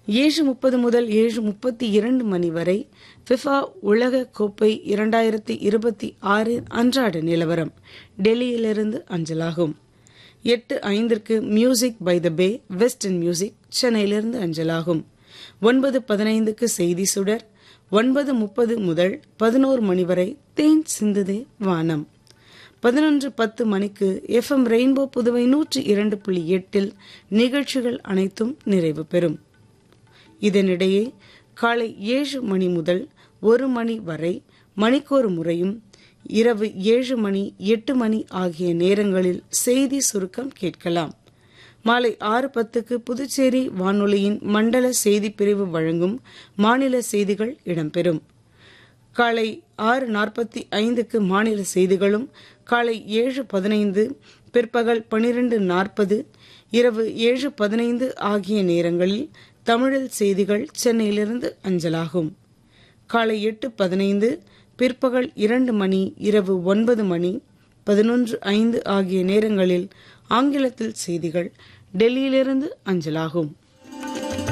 ஏழு முப்பது முதல் ஏழு முப்பத்தி இரண்டு மணி வரை ஃபிஃபா உலக கோப்பை இரண்டாயிரத்தி இருபத்தி ஆறு அன்றாட நிலவரம் டெல்லியிலிருந்து அஞ்சலாகும் எட்டு ஐந்திற்கு music by the bay western music சென்னையிலிருந்து அஞ்சலாகும் ஒன்பது பதினைந்துக்கு செய்தி சுடர் ஒன்பது முப்பது முதல் பதினோரு மணி வரை தேன் சிந்துதே வானம் பதினொன்று பத்து மணிக்கு எஃப்எம் ரெயின்போ புதுவை நூற்றி இரண்டு புள்ளி எட்டில் நிகழ்ச்சிகள் அனைத்தும் நிறைவு பெறும் இதனிடையே காலை ஏழு மணி முதல் ஒரு மணி வரை மணிக்கொரு முறையும் இரவு ஏழு மணி எட்டு மணி ஆகிய நேரங்களில் செய்தி சுருக்கம் கேட்கலாம் மாலை ஆறு பத்துக்கு புதுச்சேரி வானொலியின் மண்டல செய்திப் பிரிவு வழங்கும் மாநில செய்திகள் இடம்பெறும் காலை ஆறு நாற்பத்தி ஐந்துக்கு மாநில செய்திகளும் காலை ஏழு பதினைந்து பிற்பகல் பனிரெண்டு நாற்பது இரவு ஏழு பதினைந்து ஆகிய நேரங்களில் தமிழில் செய்திகள் சென்னையிலிருந்து அஞ்சலாகும் காலை எட்டு பதினைந்து பிற்பகல் இரண்டு மணி இரவு ஒன்பது மணி பதினொன்று ஐந்து ஆகிய நேரங்களில் ஆங்கிலத்தில் செய்திகள் டெல்லியிலிருந்து அஞ்சலாகும்